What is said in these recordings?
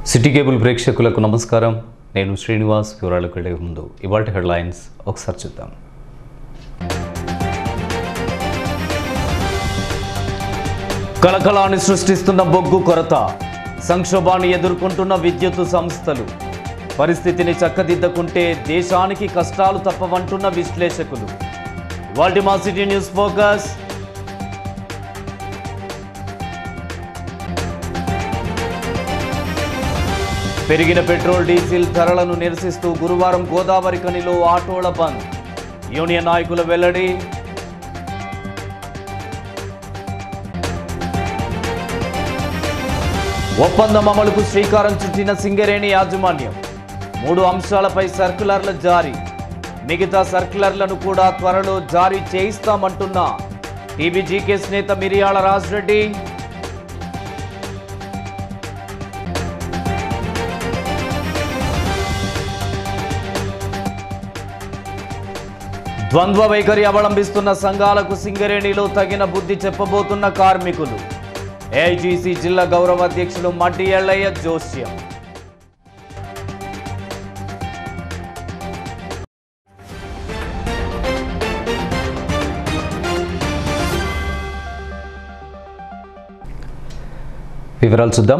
City cable ప్రేక్షకులకు నమస్కారం నేను శ్రీనివాస్ వివరాలకు వెళ్ళే ముందు ఇవాళ హెడ్లైన్స్ ఒకసారి చూద్దాం కలకలాన్ని సృష్టిస్తున్న బొగ్గు కొరత సంక్షోభాన్ని ఎదుర్కొంటున్న విద్యుత్ సంస్థలు పరిస్థితిని చక్కదిద్దకుంటే దేశానికి కష్టాలు తప్పవంటున్న విశ్లేషకులు వాటి మా సిటీ న్యూస్ ఫోకస్ పెరిగిన పెట్రోల్ డీజిల్ ధరలను నిరసిస్తూ గురువారం గోదావరి కనిలో ఆటోల బంద్ యూనియన్ నాయకుల వెల్లడి ఒప్పందం అమలుకు శ్రీకారం చుట్టిన సింగరేణి యాజమాన్యం మూడు అంశాలపై సర్కులర్ల జారీ మిగతా సర్కులర్లను కూడా త్వరలో జారీ చేయిస్తామంటున్న టీబీజీకేస్ నేత మిరియాల రాజరెడ్డి ద్వంద్వ వైఖరి అవలంబిస్తున్న సంఘాలకు సింగరేణిలో తగిన బుద్ధి చెప్పబోతున్న కార్మికులు ఏఐజీసీ జిల్లా గౌరవ అధ్యక్షులు మడ్డి ఎల్లయ్య జోస్యం వివరాలు చూద్దాం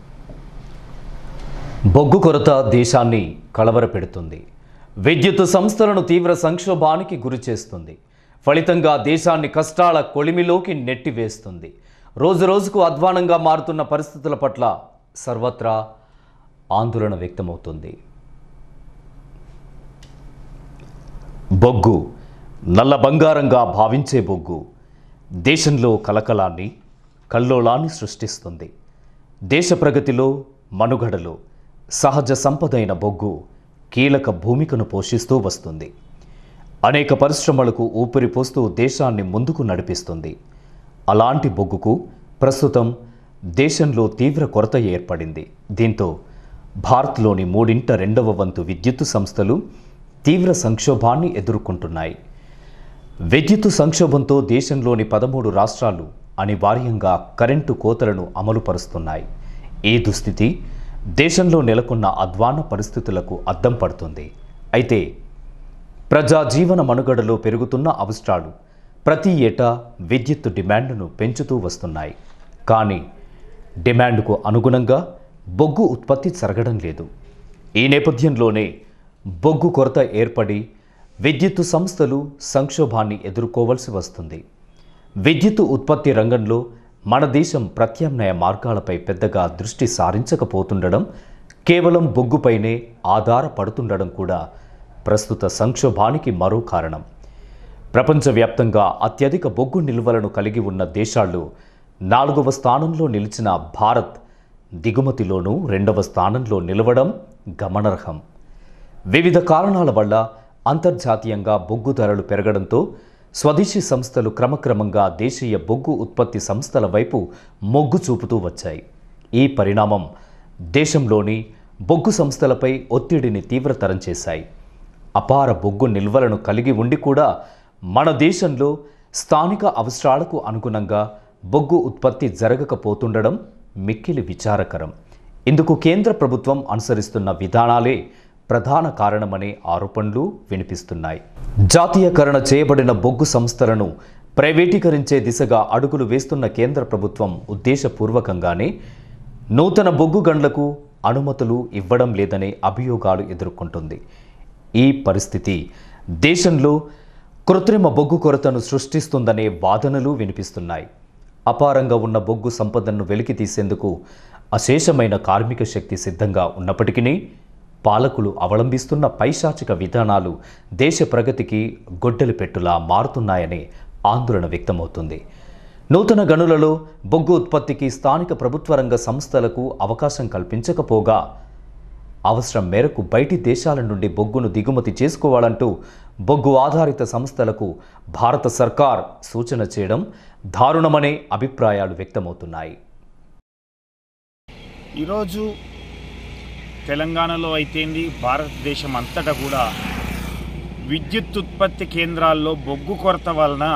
బొగ్గు కొరత దేశాన్ని కలవరపెడుతుంది విద్యుత్ సంస్థలను తీవ్ర సంక్షోభానికి గురి చేస్తుంది ఫలితంగా దేశాన్ని కష్టాల కొలిమిలోకి నెట్టివేస్తుంది రోజు రోజుకు అధ్వానంగా మారుతున్న పరిస్థితుల పట్ల సర్వత్రా ఆందోళన వ్యక్తమవుతుంది బొగ్గు నల్ల బంగారంగా భావించే బొగ్గు దేశంలో కలకలాన్ని కల్లోలాన్ని సృష్టిస్తుంది దేశ ప్రగతిలో మనుగడలో సహజ సంపదైన బొగ్గు కీలక భూమికను పోషిస్తూ వస్తుంది అనేక పరిశ్రమలకు ఊపిరి పోస్తూ దేశాన్ని ముందుకు నడిపిస్తుంది అలాంటి బొగ్గుకు ప్రస్తుతం దేశంలో తీవ్ర కొరత ఏర్పడింది దీంతో భారత్లోని మూడింట రెండవ వంతు విద్యుత్ సంస్థలు తీవ్ర సంక్షోభాన్ని ఎదుర్కొంటున్నాయి విద్యుత్ సంక్షోభంతో దేశంలోని పదమూడు రాష్ట్రాలు అనివార్యంగా కరెంటు కోతలను అమలుపరుస్తున్నాయి ఈ దుస్థితి దేశంలో నెలకొన్న అధ్వాన పరిస్థితులకు అద్దం పడుతుంది అయితే ప్రజా జీవన మనుగడలో పెరుగుతున్న అవసరాలు ప్రతి ఏటా విద్యుత్ డిమాండ్ను పెంచుతూ వస్తున్నాయి కానీ డిమాండ్కు అనుగుణంగా బొగ్గు ఉత్పత్తి జరగడం లేదు ఈ నేపథ్యంలోనే బొగ్గు కొరత ఏర్పడి విద్యుత్ సంస్థలు సంక్షోభాన్ని ఎదుర్కోవలసి వస్తుంది విద్యుత్ ఉత్పత్తి రంగంలో మన దేశం ప్రత్యామ్నాయ మార్గాలపై పెద్దగా దృష్టి సారించకపోతుండడం కేవలం బొగ్గుపైనే ఆధారపడుతుండడం కూడా ప్రస్తుత సంక్షోభానికి మరో కారణం ప్రపంచవ్యాప్తంగా అత్యధిక బొగ్గు నిల్వలను కలిగి ఉన్న దేశాల్లో నాలుగవ స్థానంలో నిలిచిన భారత్ దిగుమతిలోనూ రెండవ స్థానంలో నిలవడం గమనార్హం వివిధ కారణాల వల్ల అంతర్జాతీయంగా బొగ్గు ధరలు పెరగడంతో స్వదేశీ సంస్థలు క్రమక్రమంగా దేశీయ బొగ్గు ఉత్పత్తి సంస్థల వైపు మొగ్గు చూపుతూ వచ్చాయి ఈ పరిణామం దేశంలోని బొగ్గు సంస్థలపై ఒత్తిడిని తీవ్రతరం చేశాయి అపార బొగ్గు నిల్వలను కలిగి ఉండి కూడా మన దేశంలో స్థానిక అవసరాలకు అనుగుణంగా బొగ్గు ఉత్పత్తి జరగకపోతుండడం మిక్కిలి విచారకరం ఇందుకు కేంద్ర ప్రభుత్వం అనుసరిస్తున్న విధానాలే ప్రధాన కారణమనే ఆరోపణలు వినిపిస్తున్నాయి జాతీయకరణ చేయబడిన బొగ్గు సంస్థలను ప్రైవేటీకరించే దిశగా అడుగులు వేస్తున్న కేంద్ర ప్రభుత్వం ఉద్దేశపూర్వకంగానే నూతన బొగ్గు గండ్లకు అనుమతులు ఇవ్వడం లేదనే అభియోగాలు ఎదుర్కొంటుంది ఈ పరిస్థితి దేశంలో కృత్రిమ బొగ్గు కొరతను సృష్టిస్తుందనే వాదనలు వినిపిస్తున్నాయి అపారంగా ఉన్న బొగ్గు సంపదను వెలికి తీసేందుకు అశేషమైన కార్మిక శక్తి సిద్ధంగా ఉన్నప్పటికీ పాలకులు అవలంబిస్తున్న పైశాచిక విధానాలు దేశ ప్రగతికి గొడ్డలి పెట్టులా మారుతున్నాయనే ఆందోళన వ్యక్తమవుతుంది నూతన గనులలో బొగ్గు ఉత్పత్తికి స్థానిక ప్రభుత్వ రంగ సంస్థలకు అవకాశం కల్పించకపోగా అవసరం మేరకు బయటి దేశాల నుండి బొగ్గును దిగుమతి చేసుకోవాలంటూ బొగ్గు ఆధారిత సంస్థలకు భారత సర్కార్ సూచన చేయడం దారుణమనే అభిప్రాయాలు వ్యక్తమవుతున్నాయి ఈరోజు తెలంగాణలో అయితేంది భారతదేశం అంతటా కూడా విద్యుత్ ఉత్పత్తి కేంద్రాల్లో బొగ్గు కొరత వలన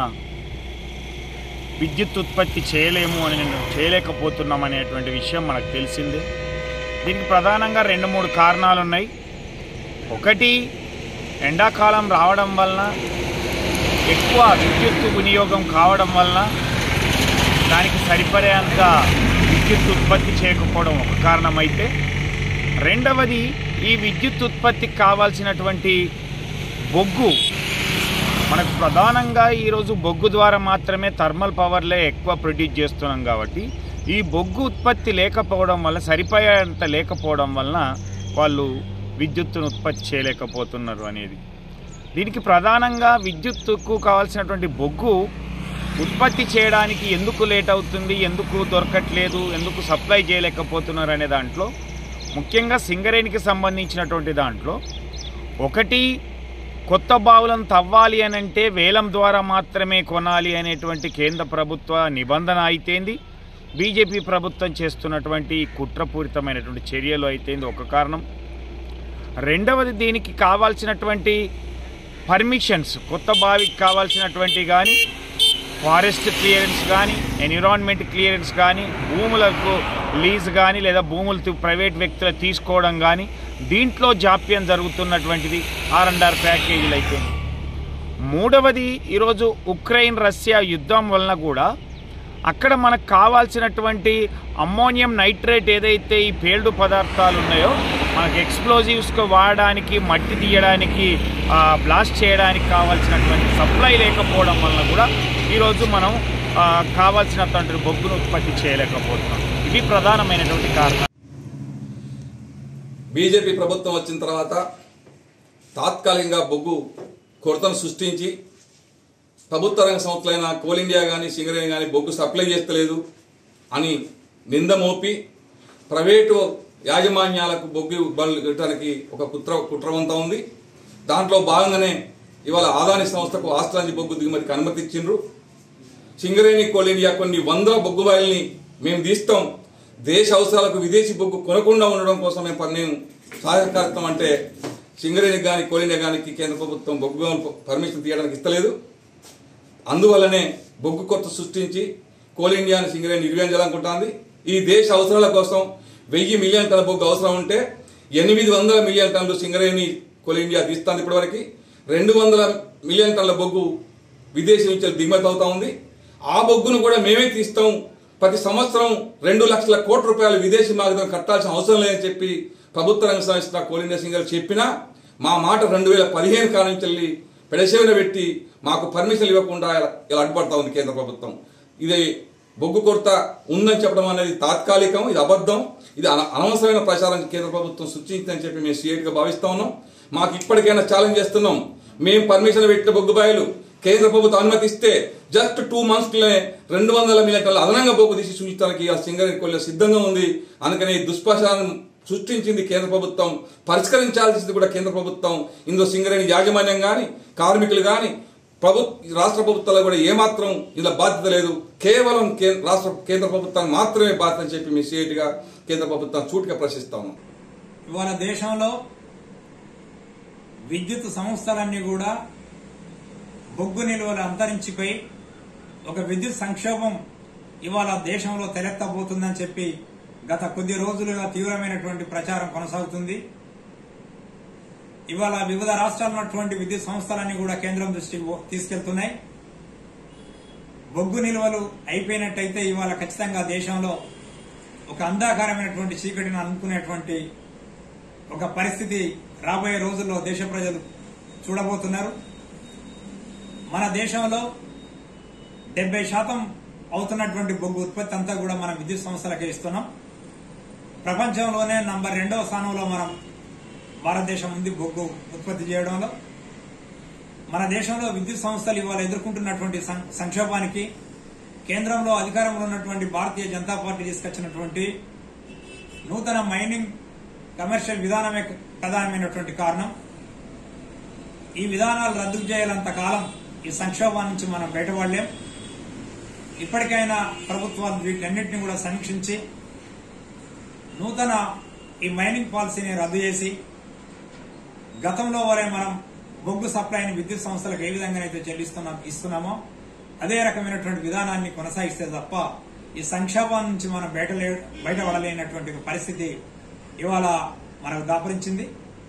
విద్యుత్ ఉత్పత్తి చేయలేము అని చేయలేకపోతున్నాం అనేటువంటి విషయం మనకు తెలిసిందే దీనికి ప్రధానంగా రెండు మూడు కారణాలు ఉన్నాయి ఒకటి ఎండాకాలం రావడం వలన ఎక్కువ విద్యుత్ వినియోగం కావడం వలన దానికి సరిపడేంత విద్యుత్ ఉత్పత్తి చేయకపోవడం ఒక కారణమైతే రెండవది ఈ విద్యుత్ ఉత్పత్తికి కావాల్సినటువంటి బొగ్గు మనకు ప్రధానంగా ఈరోజు బొగ్గు ద్వారా మాత్రమే థర్మల్ పవర్లే ఎక్కువ ప్రొడ్యూస్ చేస్తున్నాం కాబట్టి ఈ బొగ్గు ఉత్పత్తి లేకపోవడం వల్ల సరిపోయేంత లేకపోవడం వలన వాళ్ళు విద్యుత్తును ఉత్పత్తి చేయలేకపోతున్నారు అనేది దీనికి ప్రధానంగా విద్యుత్తుకు కావాల్సినటువంటి బొగ్గు ఉత్పత్తి చేయడానికి ఎందుకు లేట్ అవుతుంది ఎందుకు దొరకట్లేదు ఎందుకు సప్లై చేయలేకపోతున్నారు అనే దాంట్లో ముఖ్యంగా సింగరేణికి సంబంధించినటువంటి దాంట్లో ఒకటి కొత్త బావులను తవ్వాలి అని అంటే వేలం ద్వారా మాత్రమే కొనాలి అనేటువంటి కేంద్ర ప్రభుత్వ నిబంధన అయితేంది బీజేపీ ప్రభుత్వం చేస్తున్నటువంటి కుట్రపూరితమైనటువంటి చర్యలు అయితేంది ఒక కారణం రెండవది దీనికి కావాల్సినటువంటి పర్మిషన్స్ కొత్త బావికి కావాల్సినటువంటి కానీ ఫారెస్ట్ క్లియరెన్స్ కానీ ఎన్విరాన్మెంట్ క్లియరెన్స్ కానీ భూములకు లీజ్ కానీ లేదా భూములు తీ- ప్రైవేట్ వ్యక్తులు తీసుకోవడం కానీ దీంట్లో జాప్యం జరుగుతున్నటువంటిది ఆర్ అండ్ ఆర్ ప్యాకేజీలు అయితే మూడవది ఈరోజు ఉక్రెయిన్ రష్యా యుద్ధం వలన కూడా అక్కడ మనకు కావాల్సినటువంటి అమ్మోనియం నైట్రేట్ ఏదైతే ఈ పేల్డు పదార్థాలు ఉన్నాయో మనకు ఎక్స్ప్లోజివ్స్కి వాడడానికి మట్టి తీయడానికి ఆ, బ్లాస్ట్ చేయడానికి కావాల్సినటువంటి సప్లై లేకపోవడం వలన కూడా ఈరోజు మనం ఆ, కావాల్సినటువంటి బొగ్గును ఉత్పత్తి చేయలేకపోతున్నాం ఇవి ప్రధానమైనటువంటి కారణం బీజేపీ ప్రభుత్వం వచ్చిన తర్వాత తాత్కాలికంగా బొగ్గు కొరతను సృష్టించి ప్రభుత్వ రంగ సంస్థలైన కోల్ ఇండియా కానీ సింగరేణి కానీ బొగ్గు సప్లై చేస్తలేదు అని నింద మోపి ప్రైవేటు యాజమాన్యాలకు బొగ్గు ఇబ్బందులు పెట్టడానికి ఒక కుట్ర కుట్రవంతం ఉంది దాంట్లో భాగంగానే ఇవాళ ఆదాని సంస్థకు ఆస్ట్రాంజి బొగ్గు దిగుమతికి అనుమతి ఇచ్చిండ్రు సింగరేణి కోల్ ఇండియా కొన్ని వందల బొగ్గు బాయిల్ని మేము తీస్తాం దేశ అవసరాలకు విదేశీ బొగ్గు కొనకుండా ఉండడం కోసం మేము పని- మేము సహకరిస్తాం అంటే సింగరేణి కానీ కోల్ ఇండియా కానీ కేంద్ర ప్రభుత్వం బొగ్గు బావులు పర్మిషన్ తీయడానికి ఇస్తలేదు అందువల్లనే బొగ్గు కొత్త సృష్టించి కోల్ ఇండియాని సింగరేణి నిర్వహించాలనుకుంటుంది ఈ దేశ అవసరాల కోసం వెయ్యి మిలియన్ టన్నుల బొగ్గు అవసరం ఉంటే ఎనిమిది వందల మిలియన్ టన్నులు సింగరేణి కోల్ ఇండియా తీస్తుంది ఇప్పటివరకు రెండు వందల మిలియన్ టన్నుల బొగ్గు విదేశీ నుంచి దిగుమతి అవుతా ఉంది ఆ బొగ్గును కూడా మేమే తీస్తాం ప్రతి సంవత్సరం రెండు లక్షల కోట్ల రూపాయలు విదేశీ మాగదం కట్టాల్సిన అవసరం లేదని చెప్పి ప్రభుత్వ రంగ సంస్థ కోల్ ఇండియా సింగర్ చెప్పినా మా మాట రెండు వేల పదిహేను కాలం నుంచి వెళ్ళి పెడసేవన పెట్టి మాకు పర్మిషన్ ఇవ్వకుండా ఇలా ఇలా అడ్డుపడతా ఉంది కేంద్ర ప్రభుత్వం ఇది బొగ్గు కొరత ఉందని చెప్పడం అనేది తాత్కాలికం ఇది అబద్ధం ఇది అన- అనవసరమైన ప్రచారం కేంద్ర ప్రభుత్వం సృష్టించిందని చెప్పి మేము సీరియట్ గా భావిస్తా ఉన్నాం మాకు ఇప్పటికైనా ఛాలెంజ్ చేస్తున్నాం మేము పర్మిషన్ పెట్టిన బొగ్గు బాయలు కేంద్ర ప్రభుత్వం అనుమతిస్తే జస్ట్ టూ మంత్స్ రెండు వందల మిలియన్ అదనంగా బొగ్గు తీసి చూపించడానికి ఆ సింగరేణి కొల్ల సిద్ధంగా ఉంది అందుకని ఈ దుష్ప్రచారం సృష్టించింది కేంద్ర ప్రభుత్వం పరిష్కరించాల్సింది కూడా కేంద్ర ప్రభుత్వం ఇందులో సింగరేణి యాజమాన్యం కానీ కార్మికులు కానీ ప్రభు రాష్ట్ర ప్రభుత్వాలు కూడా ఏమాత్రం ఇందులో బాధ్యత లేదు కేవలం కే- రాష్ట్ర కేంద్ర ప్రభుత్వానికి మాత్రమే బాధ్యత అని చెప్పి మీ గా కేంద్ర ప్రభుత్వం సూటిగా ప్రశ్నిస్తా ఉన్నాం ఇవాళ దేశంలో విద్యుత్ సంస్థలన్నీ కూడా బొగ్గు నిల్వలు అంతరించిపోయి ఒక విద్యుత్ సంక్షోభం ఇవాళ దేశంలో తలెత్తబోతుందని చెప్పి గత కొద్ది రోజులుగా తీవ్రమైనటువంటి ప్రచారం కొనసాగుతుంది ఇవాళ వివిధ రాష్ట్రాల్లో ఉన్నటువంటి విద్యుత్ సంస్థలన్నీ కూడా కేంద్రం దృష్టికి పో- తీసుకెళ్తున్నాయి బొగ్గు నిల్వలు అయిపోయినట్టయితే ఇవాళ ఖచ్చితంగా దేశంలో ఒక అంధాకారమైనటువంటి చీకటిని అనుకునేటువంటి ఒక పరిస్థితి రాబోయే రోజుల్లో దేశ ప్రజలు చూడబోతున్నారు మన దేశంలో డెబ్బై శాతం అవుతున్నటువంటి బొగ్గు ఉత్పత్తి అంతా కూడా మనం విద్యుత్ సంస్థలకే ఇస్తున్నాం ప్రపంచంలోనే నంబర్ రెండవ స్థానంలో మనం భారతదేశం ఉంది బొగ్గు ఉత్పత్తి చేయడంలో మన దేశంలో విద్యుత్ సంస్థలు ఇవాళ ఎదుర్కొంటున్నటువంటి సం- సంక్షోభానికి కేంద్రంలో అధికారంలో ఉన్నటువంటి భారతీయ జనతా పార్టీ తీసుకొచ్చినటువంటి నూతన మైనింగ్ కమర్షియల్ విధానమే ప్రధానమైనటువంటి కారణం ఈ విధానాలు రద్దు చేయాలంత కాలం ఈ సంక్షోభం నుంచి మనం బయటపడలేం ఇప్పటికైనా ప్రభుత్వాలు వీటన్నిటిని కూడా సమీక్షించి నూతన ఈ మైనింగ్ పాలసీని రద్దు చేసి గతంలో వలె మనం బొగ్గు సప్లైని విద్యుత్ సంస్థలకు ఏ విధంగానైతే చెల్లిస్తున్నాం ఇస్తున్నామో అదే రకమైనటువంటి విధానాన్ని కొనసాగిస్తే తప్ప ఈ సంక్షోభం నుంచి మనం బయట బయటపడలేనటువంటి ఒక పరిస్థితి ఇవాళ మనకు దాపురించింది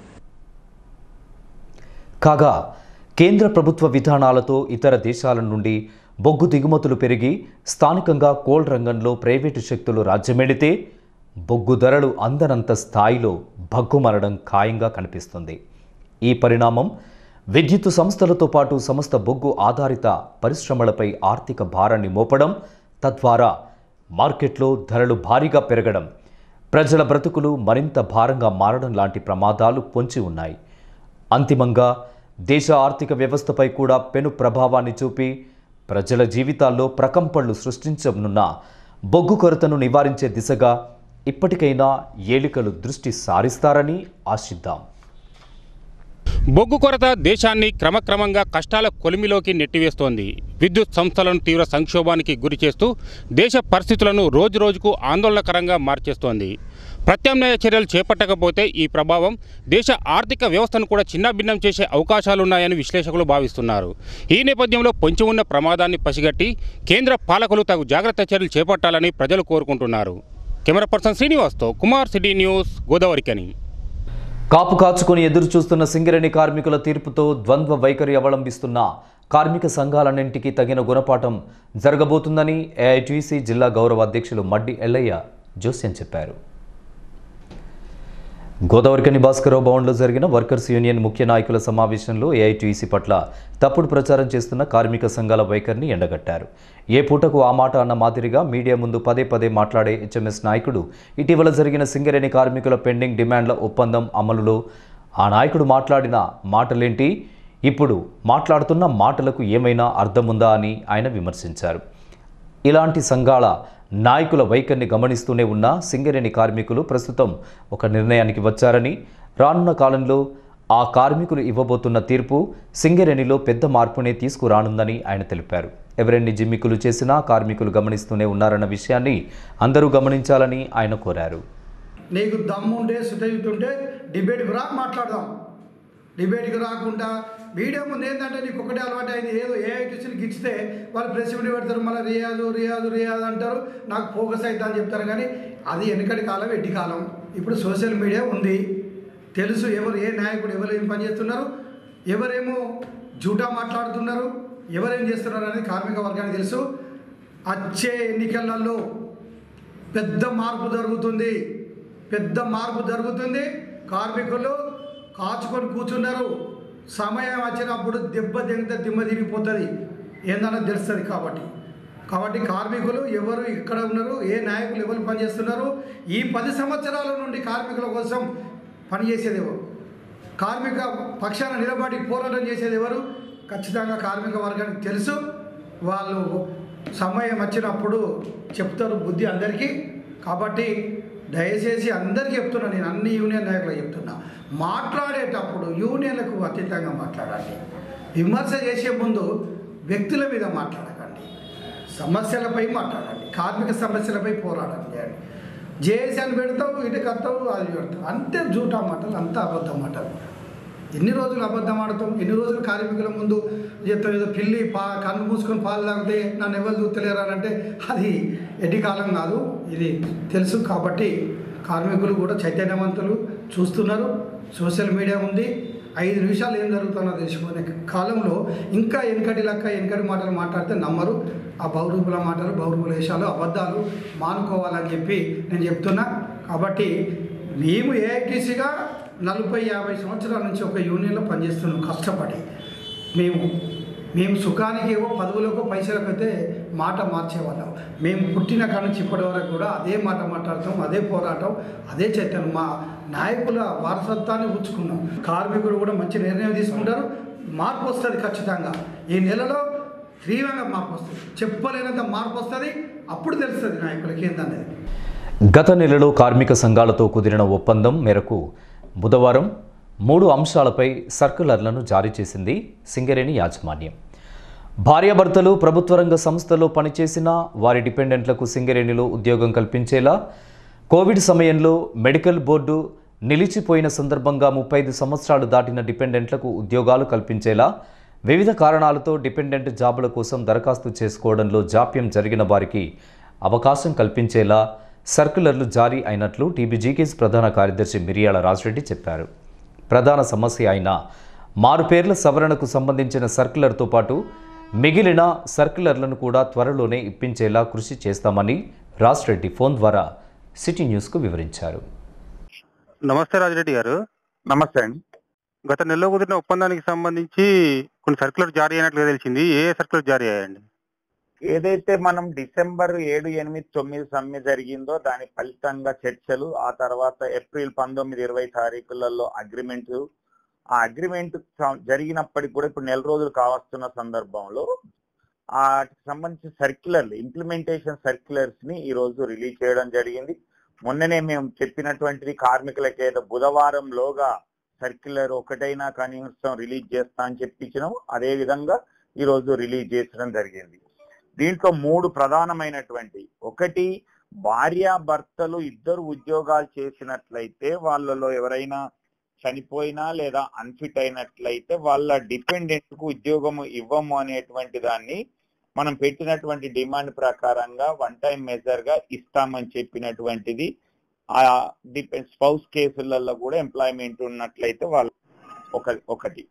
కాగా కేంద్ర ప్రభుత్వ విధానాలతో ఇతర దేశాల నుండి బొగ్గు దిగుమతులు పెరిగి స్థానికంగా కోల్ రంగంలో ప్రైవేటు శక్తులు రాజ్యమెడితే బొగ్గు ధరలు అందనంత స్థాయిలో భగ్గుమరడం ఖాయంగా కనిపిస్తుంది ఈ పరిణామం విద్యుత్ సంస్థలతో పాటు సమస్త బొగ్గు ఆధారిత పరిశ్రమలపై ఆర్థిక భారాన్ని మోపడం తద్వారా మార్కెట్లో ధరలు భారీగా పెరగడం ప్రజల బ్రతుకులు మరింత భారంగా మారడం లాంటి ప్రమాదాలు పొంచి ఉన్నాయి అంతిమంగా దేశ ఆర్థిక వ్యవస్థపై కూడా పెను ప్రభావాన్ని చూపి ప్రజల జీవితాల్లో ప్రకంపనలు సృష్టించనున్న బొగ్గు కొరతను నివారించే దిశగా ఇప్పటికైనా ఏలికలు దృష్టి సారిస్తారని ఆశిద్దాం బొగ్గు కొరత దేశాన్ని క్రమక్రమంగా కష్టాల కొలిమిలోకి నెట్టివేస్తోంది విద్యుత్ సంస్థలను తీవ్ర సంక్షోభానికి గురి చేస్తూ దేశ పరిస్థితులను రోజురోజుకు ఆందోళనకరంగా మార్చేస్తోంది ప్రత్యామ్నాయ చర్యలు చేపట్టకపోతే ఈ ప్రభావం దేశ ఆర్థిక వ్యవస్థను కూడా చిన్నాభిన్నం చేసే అవకాశాలున్నాయని విశ్లేషకులు భావిస్తున్నారు ఈ నేపథ్యంలో పొంచి ఉన్న ప్రమాదాన్ని పసిగట్టి కేంద్ర పాలకులు తగు జాగ్రత్త చర్యలు చేపట్టాలని ప్రజలు కోరుకుంటున్నారు కెమెరా పర్సన్ శ్రీనివాస్తో కుమార్ సిటీ న్యూస్ గోదావరికని కాపు కాచుకొని ఎదురు చూస్తున్న సింగరేణి కార్మికుల తీర్పుతో ద్వంద్వ వైఖరి అవలంబిస్తున్న కార్మిక సంఘాలన్నింటికీ తగిన గుణపాఠం జరగబోతుందని ఏఐటీసీ జిల్లా గౌరవ అధ్యక్షులు మడ్డి ఎల్లయ్య జోస్యం చెప్పారు గోదావరికని భాస్కరరావు భవన్లో జరిగిన వర్కర్స్ యూనియన్ ముఖ్య నాయకుల సమావేశంలో ఏఐటీసీ పట్ల తప్పుడు ప్రచారం చేస్తున్న కార్మిక సంఘాల వైఖరిని ఎండగట్టారు ఏ పూటకు ఆ మాట అన్న మాదిరిగా మీడియా ముందు పదే పదే మాట్లాడే హెచ్ఎంఎస్ నాయకుడు ఇటీవల జరిగిన సింగరేణి కార్మికుల పెండింగ్ డిమాండ్ల ఒప్పందం అమలులో ఆ నాయకుడు మాట్లాడిన మాటలేంటి ఇప్పుడు మాట్లాడుతున్న మాటలకు ఏమైనా అర్థముందా అని ఆయన విమర్శించారు ఇలాంటి సంఘాల నాయకుల వైఖరిని గమనిస్తూనే ఉన్న సింగరేణి కార్మికులు ప్రస్తుతం ఒక నిర్ణయానికి వచ్చారని రానున్న కాలంలో ఆ కార్మికులు ఇవ్వబోతున్న తీర్పు సింగరేణిలో పెద్ద మార్పునే తీసుకురానుందని ఆయన తెలిపారు ఎవరెన్ని జిమ్మికులు చేసినా కార్మికులు గమనిస్తూనే ఉన్నారన్న విషయాన్ని అందరూ గమనించాలని ఆయన కోరారు నీకు దమ్ముంటే సుతయుతుంటే డిబేట్కి రా మాట్లాడదాం డిబేట్కి రాకుండా మీడియా ముందు ఏంటంటే నీకు ఒకటే అలవాటు అయింది ఏదో ఏఐటీసీని గిచ్చితే వాళ్ళు ప్రెస్ మీట్ పెడతారు మళ్ళీ రియాజు రియాజు రియాజ్ అంటారు నాకు ఫోకస్ అవుతా అని చెప్తారు కానీ అది వెనకటి కాలం ఎడ్డి కాలం ఇప్పుడు సోషల్ మీడియా ఉంది తెలుసు ఎవరు ఏ నాయకుడు ఎవరు ఏం పని చేస్తున్నారు ఎవరేమో జూటా మాట్లాడుతున్నారు ఎవరేం చేస్తున్నారు అనేది కార్మిక వర్గానికి తెలుసు వచ్చే ఎన్నికలలో పెద్ద మార్పు జరుగుతుంది పెద్ద మార్పు జరుగుతుంది కార్మికులు కాచుకొని కూర్చున్నారు సమయం వచ్చినప్పుడు దెబ్బ దెంగితే దిమ్మ తిరిగిపోతుంది ఏందన్నా తెలుస్తుంది కాబట్టి కాబట్టి కార్మికులు ఎవరు ఇక్కడ ఉన్నారు ఏ నాయకులు ఎవరు పనిచేస్తున్నారు ఈ పది సంవత్సరాల నుండి కార్మికుల కోసం పనిచేసేది ఎవరు కార్మిక పక్షాన నిలబడి పోరాటం చేసేది ఎవరు ఖచ్చితంగా కార్మిక వర్గానికి తెలుసు వాళ్ళు సమయం వచ్చినప్పుడు చెప్తారు బుద్ధి అందరికీ కాబట్టి దయచేసి అందరికీ చెప్తున్నా నేను అన్ని యూనియన్ నాయకులకు చెప్తున్నా మాట్లాడేటప్పుడు యూనియన్లకు అతీతంగా మాట్లాడాలి విమర్శ చేసే ముందు వ్యక్తుల మీద మాట్లాడకండి సమస్యలపై మాట్లాడండి కార్మిక సమస్యలపై పోరాటం చేయండి జేఏసీ అని పెడతావు ఇటు కత్తావు అది పెడతావు అంతే జూటా మాటలు అంతా అబద్ధం మాటలు ఎన్ని రోజులు అబద్ధం ఆడతాం ఎన్ని రోజులు కార్మికుల ముందు చెప్తాం ఏదో పిల్లి పా కన్ను మూసుకొని పాలు తాగితే నన్ను ఎవరు చూస్తలేరు అని అంటే అది ఎడ్డి కాలం కాదు ఇది తెలుసు కాబట్టి కార్మికులు కూడా చైతన్యవంతులు చూస్తున్నారు సోషల్ మీడియా ఉంది ఐదు నిమిషాలు ఏం జరుగుతుందో తెలుసుకునే కాలంలో ఇంకా వెనకటి లెక్క వెనకటి మాటలు మాట్లాడితే నమ్మరు ఆ బౌరూపుల మాటలు బౌరూపుల వేషాలు అబద్ధాలు మానుకోవాలని చెప్పి నేను చెప్తున్నా కాబట్టి మేము ఏఐటీసీగా నలభై యాభై సంవత్సరాల నుంచి ఒక యూనియన్లో పనిచేస్తున్నాం కష్టపడి మేము మేము సుఖానికి ఏవో పదవులకు పైసలకు అయితే మాట మార్చేవాళ్ళం మేము పుట్టిన కాడ నుంచి ఇప్పటి వరకు కూడా అదే మాట మాట్లాడతాం అదే పోరాటం అదే చైతన్యం మా నాయకుల వారసత్వాన్ని ఉంచుకున్నాం కార్మికులు కూడా మంచి నిర్ణయం తీసుకుంటారు మార్పు వస్తుంది ఖచ్చితంగా ఈ నెలలో తీవ్రంగా మార్పు వస్తుంది చెప్పలేనంత మార్పు వస్తుంది అప్పుడు తెలుస్తుంది నాయకులకి ఏందనేది గత నెలలో కార్మిక సంఘాలతో కుదిరిన ఒప్పందం మేరకు బుధవారం మూడు అంశాలపై సర్కులర్లను జారీ చేసింది సింగరేణి యాజమాన్యం భార్యాభర్తలు ప్రభుత్వ రంగ సంస్థలో పనిచేసిన వారి డిపెండెంట్లకు సింగరేణిలో ఉద్యోగం కల్పించేలా కోవిడ్ సమయంలో మెడికల్ బోర్డు నిలిచిపోయిన సందర్భంగా ముప్పై ఐదు సంవత్సరాలు దాటిన డిపెండెంట్లకు ఉద్యోగాలు కల్పించేలా వివిధ కారణాలతో డిపెండెంట్ జాబుల కోసం దరఖాస్తు చేసుకోవడంలో జాప్యం జరిగిన వారికి అవకాశం కల్పించేలా సర్కులర్లు జారీ అయినట్లు టీబీజీకేస్ ప్రధాన కార్యదర్శి మిరియాల రాజరెడ్డి చెప్పారు ప్రధాన సమస్య అయిన మారుపేర్ల సవరణకు సంబంధించిన సర్కులర్తో పాటు మిగిలిన సర్కులర్లను కూడా త్వరలోనే ఇప్పించేలా కృషి చేస్తామని రాజరెడ్డి ఫోన్ ద్వారా సిటీ న్యూస్కు వివరించారు నమస్తే రాజిరెడ్డి గారు నమస్తే అండి గత నెలలో కుదిరిన ఒప్పందానికి సంబంధించి కొన్ని సర్కులర్ జారీ అయినట్లుగా తెలిసింది ఏ ఏ సర్కులర్ జారీ అయ్యాయండి ఏదైతే మనం డిసెంబర్ ఏడు ఎనిమిది తొమ్మిది సమ్మె జరిగిందో దాని ఫలితంగా చర్చలు ఆ తర్వాత ఏప్రిల్ పంతొమ్మిది ఇరవై తారీఖులలో అగ్రిమెంట్ ఆ అగ్రిమెంట్ జరిగినప్పటికి కూడా ఇప్పుడు నెల రోజులు కావస్తున్న సందర్భంలో ఆ సంబంధించిన సర్క్యులర్లు ఇంప్లిమెంటేషన్ సర్క్యులర్స్ ని ఈ రోజు రిలీజ్ చేయడం జరిగింది మొన్ననే మేము చెప్పినటువంటిది కార్మికులకి ఏదో బుధవారంలోగా సర్క్యులర్ ఒకటైనా కనీసం రిలీజ్ చేస్తా అని చెప్పించినాం అదే విధంగా ఈ రోజు రిలీజ్ చేసడం జరిగింది దీంట్లో మూడు ప్రధానమైనటువంటి ఒకటి భార్య భర్తలు ఇద్దరు ఉద్యోగాలు చేసినట్లయితే వాళ్ళలో ఎవరైనా చనిపోయినా లేదా అన్ఫిట్ అయినట్లయితే వాళ్ళ డిపెండెంట్ కు ఉద్యోగం ఇవ్వము అనేటువంటి దాన్ని మనం పెట్టినటువంటి డిమాండ్ ప్రకారంగా వన్ టైం మెజర్ గా ఇస్తామని చెప్పినటువంటిది ఆ డిపెండ్ స్పౌస్ కేసులలో కూడా ఎంప్లాయ్మెంట్ ఉన్నట్లయితే వాళ్ళు ఒక ఒకటి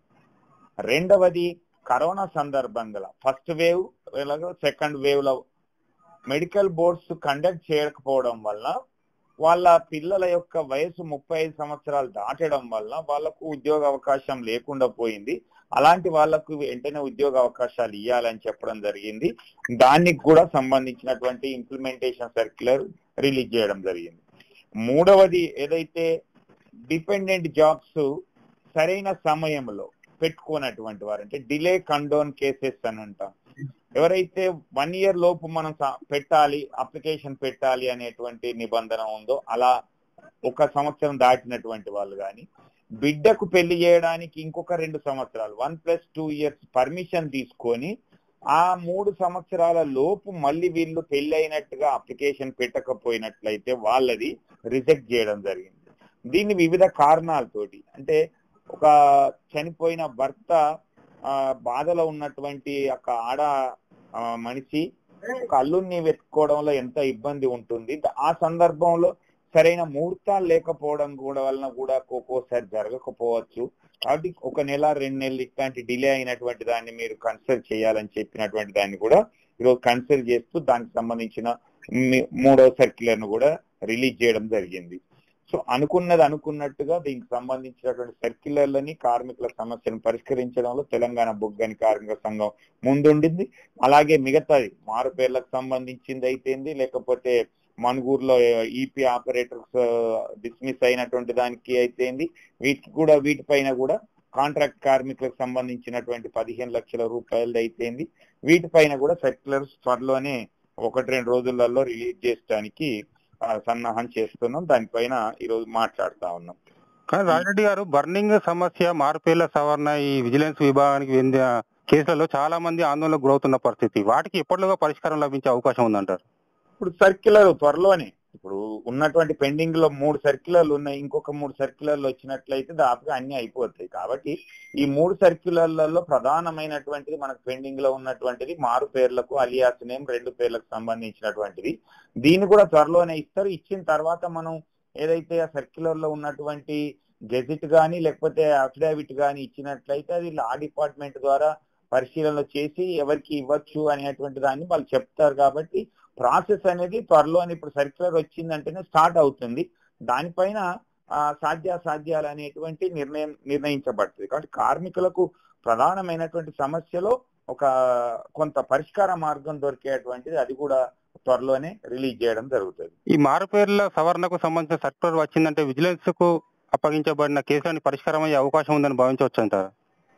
రెండవది కరోనా సందర్భంగా ఫస్ట్ వేవ్ ఎలాగో సెకండ్ వేవ్ లో మెడికల్ బోర్డ్స్ కండక్ట్ చేయకపోవడం వల్ల వాళ్ళ పిల్లల యొక్క వయసు ముప్పై ఐదు సంవత్సరాలు దాటడం వల్ల వాళ్ళకు ఉద్యోగ అవకాశం లేకుండా పోయింది అలాంటి వాళ్ళకు వెంటనే ఉద్యోగ అవకాశాలు ఇవ్వాలని చెప్పడం జరిగింది దానికి కూడా సంబంధించినటువంటి ఇంప్లిమెంటేషన్ సర్క్యులర్ రిలీజ్ చేయడం జరిగింది మూడవది ఏదైతే డిపెండెంట్ జాబ్స్ సరైన సమయంలో పెట్టుకున్నటువంటి వారు అంటే డిలే కండోన్ కేసెస్ అని అంటాం ఎవరైతే వన్ ఇయర్ లోపు మనం స- పెట్టాలి అప్లికేషన్ పెట్టాలి అనేటువంటి నిబంధన ఉందో అలా ఒక సంవత్సరం దాటినటువంటి వాళ్ళు కానీ బిడ్డకు పెళ్లి చేయడానికి ఇంకొక రెండు సంవత్సరాలు one plus two years permission తీసుకొని ఆ మూడు సంవత్సరాల లోపు మళ్ళీ వీళ్ళు పెళ్లి అయినట్టుగా అప్లికేషన్ పెట్టకపోయినట్లయితే వాళ్ళది రిజెక్ట్ చేయడం జరిగింది దీన్ని వివిధ కారణాలతోటి అంటే ఒక చనిపోయిన భర్త ఆ బాధలో ఉన్నటువంటి ఒక ఆడ ఆ, మనిషి ఒక అల్లుడిని వెతుక్కోవడంలో ఎంత ఇబ్బంది ఉంటుంది ఆ సందర్భంలో సరైన ముహూర్తాలు లేకపోవడం కూడా వలన కూడా ఒక్కోసారి జరగకపోవచ్చు కాబట్టి ఒక నెల రెండు నెలలు ఇట్లాంటి డిలే అయినటువంటి దాన్ని మీరు కన్సిడర్ చేయాలని చెప్పినటువంటి దాన్ని కూడా ఈరోజు కన్సిడర్ చేస్తూ దానికి సంబంధించిన మీ- మూడో సర్క్యులర్ ను కూడా రిలీజ్ చేయడం జరిగింది సో అనుకున్నది అనుకున్నట్టుగా దీనికి సంబంధించినటువంటి సర్క్యులర్లని కార్మికుల సమస్యను పరిష్కరించడంలో తెలంగాణ బొగ్గని కార్మిక సంఘం ముందుండింది అలాగే మిగతాది మారు పేర్లకు సంబంధించింది అయితేంది లేకపోతే మనుగూరులో ఈపీ ఆపరేటర్స్ డిస్మిస్ అయినటువంటి దానికి అయితేంది వీటికి కూడా వీటిపైన కూడా కాంట్రాక్ట్ కార్మికులకు సంబంధించినటువంటి పదిహేను లక్షల రూపాయలు అయితేంది వీటిపైన కూడా సర్క్యులర్స్ త్వరలోనే ఒకటి రెండు రోజులలో రిలీజ్ చేయడానికి ఆ, సన్నాహం చేస్తున్నాం దానిపైన ఈరోజు మాట్లాడుతా ఉన్నాం కానీ రాజిరెడ్డి గారు బర్నింగ్ సమస్య మారుపేర్ల సవరణ ఈ విజిలెన్స్ విభాగానికి చెందిన కేసులలో చాలా మంది ఆందోళనకు గురవుతున్న పరిస్థితి వాటికి ఎప్పటిలోగా పరిష్కారం లభించే అవకాశం ఉందంటారు ఇప్పుడు సర్క్యులర్ త్వరలోనే ఇప్పుడు ఉన్నటువంటి పెండింగ్ లో మూడు సర్క్యులర్లు ఉన్నాయి ఇంకొక మూడు సర్క్యులర్లు వచ్చినట్లయితే దాదాపుగా అన్ని అయిపోతాయి కాబట్టి ఈ మూడు సర్క్యులర్లలో ప్రధానమైనటువంటిది మనకు పెండింగ్ లో ఉన్నటువంటిది మారు పేర్లకు అలియాస్ నేమ్ రెండు పేర్లకు సంబంధించినటువంటిది దీన్ని కూడా త్వరలోనే ఇస్తారు ఇచ్చిన తర్వాత మనం ఏదైతే ఆ సర్క్యులర్ లో ఉన్నటువంటి గెజిట్ గాని లేకపోతే అఫిడవిట్ గాని ఇచ్చినట్లయితే అది లా డిపార్ట్మెంట్ ద్వారా పరిశీలన చేసి ఎవరికి ఇవ్వచ్చు అనేటువంటి దాన్ని వాళ్ళు చెప్తారు కాబట్టి ప్రాసెస్ అనేది త్వరలోనే ఇప్పుడు సర్క్యులర్ వచ్చిందంటేనే స్టార్ట్ అవుతుంది దానిపైన ఆ, సాధ్యాసాధ్యాలు అనేటువంటి నిర్ణయం నిర్ణయించబడుతుంది కాబట్టి కార్మికులకు ప్రధానమైనటువంటి సమస్యలో ఒక కొంత పరిష్కార మార్గం దొరికేటువంటిది అది కూడా త్వరలోనే రిలీజ్ చేయడం జరుగుతుంది ఈ మారుపేర్ల సవరణకు సంబంధించిన సర్కులర్ వచ్చిందంటే విజిలెన్స్ కు అప్పగించబడిన కేసులని పరిష్కారం అయ్యే అవకాశం ఉందని భావించవచ్చు అంటారు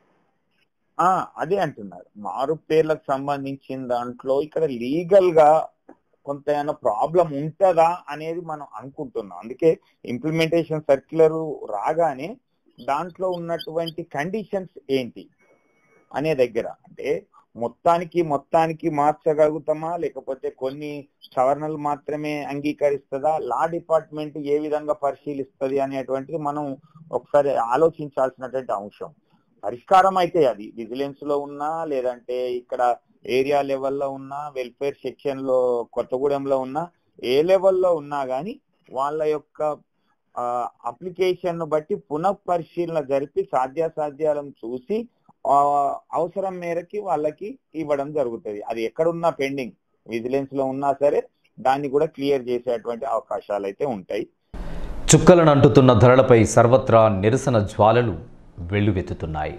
ఆ అదే అంటున్నారు మారు పేర్లకు సంబంధించిన దాంట్లో ఇక్కడ లీగల్ గా కొంత ఏమైనా ప్రాబ్లం ఉంటుందా అనేది మనం అనుకుంటున్నాం అందుకే ఇంప్లిమెంటేషన్ సర్క్యులర్ రాగానే దాంట్లో ఉన్నటువంటి కండిషన్స్ ఏంటి అనే దగ్గర అంటే మొత్తానికి మొత్తానికి మార్చగలుగుతామా లేకపోతే కొన్ని సవరణలు మాత్రమే అంగీకరిస్తుందా లా డిపార్ట్మెంట్ ఏ విధంగా పరిశీలిస్తుంది అనేటువంటిది మనం ఒకసారి ఆలోచించాల్సినటువంటి అంశం పరిష్కారం అయితే అది విజిలెన్స్ లో ఉన్నా లేదంటే ఇక్కడ ఏరియా లెవెల్లో ఉన్నా వెల్ఫేర్ సెక్షన్ లో కొత్తగూడెంలో ఉన్నా ఏ లెవెల్లో ఉన్నా గానీ వాళ్ళ యొక్క అప్లికేషన్ బట్టి పునఃపరిశీలన జరిపి సాధ్యాసాధ్యాలను చూసి ఆ, అవసరం మేరకి వాళ్ళకి ఇవ్వడం జరుగుతుంది అది ఎక్కడున్నా పెండింగ్ విజిలెన్స్ లో ఉన్నా సరే దాన్ని కూడా క్లియర్ చేసేటువంటి అవకాశాలు అయితే ఉంటాయి చుక్కలను అంటుతున్న ధరలపై సర్వత్రా నిరసన జ్వాలలు వెల్లువెత్తుతున్నాయి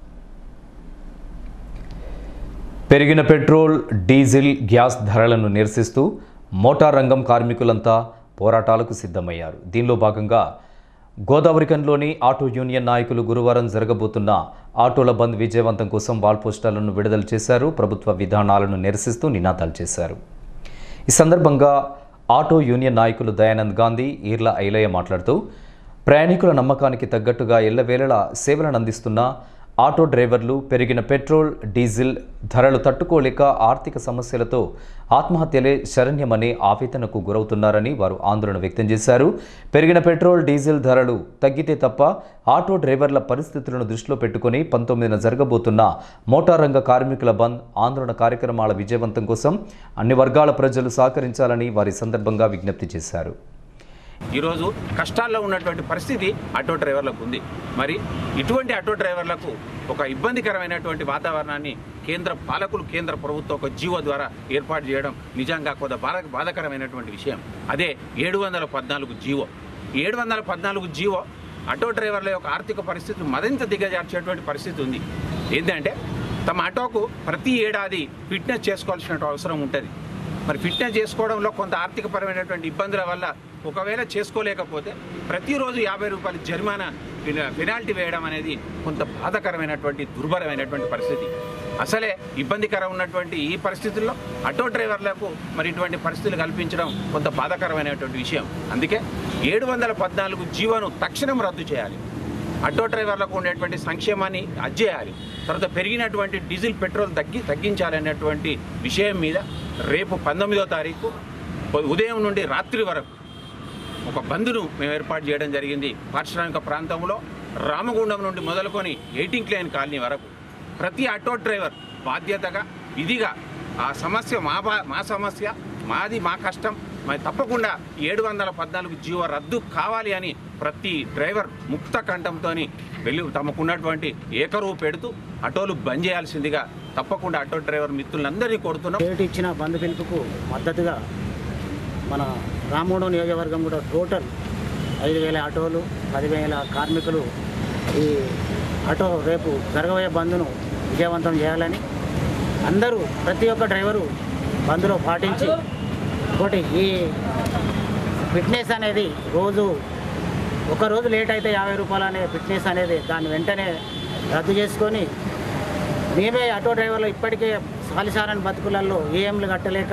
పెరిగిన పెట్రోల్ డీజిల్ గ్యాస్ ధరలను నిరసిస్తూ మోటార్ రంగం కార్మికులంతా పోరాటాలకు సిద్ధమయ్యారు దీనిలో భాగంగా గోదావరికంలోని ఆటో యూనియన్ నాయకులు గురువారం జరగబోతున్న ఆటోల బంద్ విజయవంతం కోసం వాల్ పోస్టర్లను విడుదల చేశారు ప్రభుత్వ విధానాలను నిరసిస్తూ నినాదాలు చేశారు ఈ సందర్భంగా ఆటో యూనియన్ నాయకులు దయానంద్ గాంధీ ఈర్ల ఐలయ్య మాట్లాడుతూ ప్రయాణికుల నమ్మకానికి తగ్గట్టుగా ఎల్లవేళలా సేవలను అందిస్తున్న ఆటో డ్రైవర్లు పెరిగిన పెట్రోల్ డీజిల్ ధరలు తట్టుకోలేక ఆర్థిక సమస్యలతో ఆత్మహత్యలే శరణ్యమనే ఆవేదనకు గురవుతున్నారని వారు ఆందోళన వ్యక్తం చేశారు పెరిగిన పెట్రోల్ డీజిల్ ధరలు తగ్గితే తప్ప ఆటో డ్రైవర్ల పరిస్థితులను దృష్టిలో పెట్టుకుని పంతొమ్మిదిన జరగబోతున్న మోటార్ రంగ కార్మికుల బంద్ ఆందోళన కార్యక్రమాల విజయవంతం కోసం అన్ని వర్గాల ప్రజలు సహకరించాలని వారి సందర్భంగా విజ్ఞప్తి చేశారు ఈరోజు కష్టాల్లో ఉన్నటువంటి పరిస్థితి ఆటో డ్రైవర్లకు ఉంది మరి ఇటువంటి ఆటో డ్రైవర్లకు ఒక ఇబ్బందికరమైనటువంటి వాతావరణాన్ని కేంద్ర పాలకులు కేంద్ర ప్రభుత్వం ఒక జీవో ద్వారా ఏర్పాటు చేయడం నిజంగా కొంత బాధ బాధకరమైనటువంటి విషయం అదే ఏడు వందల పద్నాలుగు జీవో ఏడు వందల పద్నాలుగు జీవో ఆటో డ్రైవర్ల యొక్క ఆర్థిక పరిస్థితిని మరింత దిగజార్చేటువంటి పరిస్థితి ఉంది ఏంటంటే తమ ఆటోకు ప్రతి ఏడాది ఫిట్నెస్ చేసుకోవాల్సిన అవసరం ఉంటుంది మరి ఫిట్నెస్ చేసుకోవడంలో కొంత ఆర్థికపరమైనటువంటి ఇబ్బందుల వల్ల ఒకవేళ చేసుకోలేకపోతే ప్రతిరోజు యాభై రూపాయలు జరిమానా పెన- పెనాల్టీ వేయడం అనేది కొంత బాధకరమైనటువంటి దుర్భరమైనటువంటి పరిస్థితి అసలే ఇబ్బందికరం ఉన్నటువంటి ఈ పరిస్థితుల్లో ఆటో డ్రైవర్లకు మరి ఇటువంటి పరిస్థితులు కల్పించడం కొంత బాధాకరమైనటువంటి విషయం అందుకే ఏడు వందల పద్నాలుగు జీవోను తక్షణం రద్దు చేయాలి ఆటో డ్రైవర్లకు ఉండేటువంటి సంక్షేమాన్ని అజ్జేయాలి తర్వాత పెరిగినటువంటి డీజిల్ పెట్రోల్ తగ్గి తగ్గించాలనేటువంటి విషయం మీద రేపు పంతొమ్మిదో తారీఖు ఉదయం నుండి రాత్రి వరకు ఒక బంద్ను మేము ఏర్పాటు చేయడం జరిగింది పారిశ్రామిక ప్రాంతంలో రామగుండం నుండి మొదలుకొని ఎయిటింగ్ లైన్ కాలనీ వరకు ప్రతి ఆటో డ్రైవర్ బాధ్యతగా విధిగా ఆ సమస్య మా బా మా సమస్య మాది మా కష్టం మరి తప్పకుండా ఏడు వందల పద్నాలుగు జీవో రద్దు కావాలి అని ప్రతి డ్రైవర్ ముక్త కంఠంతో వెళ్ళి తమకున్నటువంటి ఏకరువు పెడుతూ ఆటోలు బంద్ చేయాల్సిందిగా తప్పకుండా ఆటో డ్రైవర్ మిత్రులందరినీ కోరుతున్నాం స్టేట్ ఇచ్చిన బంద్ పిలుపుకు మద్దతుగా మన రామూడు నియోజకవర్గం కూడా టోటల్ ఐదు వేల ఆటోలు పదివేల కార్మికులు ఈ ఆటో రేపు జరగబోయే బంద్ను విజయవంతం చేయాలని అందరూ ప్రతి ఒక్క డ్రైవరు బంద్లో పాటించి ఇంకోటి ఈ ఫిట్నెస్ అనేది రోజు ఒక రోజు లేట్ అయితే యాభై రూపాయలు అనే ఫిట్నెస్ అనేది దాన్ని వెంటనే రద్దు చేసుకొని మేమే ఆటో డ్రైవర్లు ఇప్పటికే సాలిసారని బతుకులలో ఏఎంలు కట్టలేక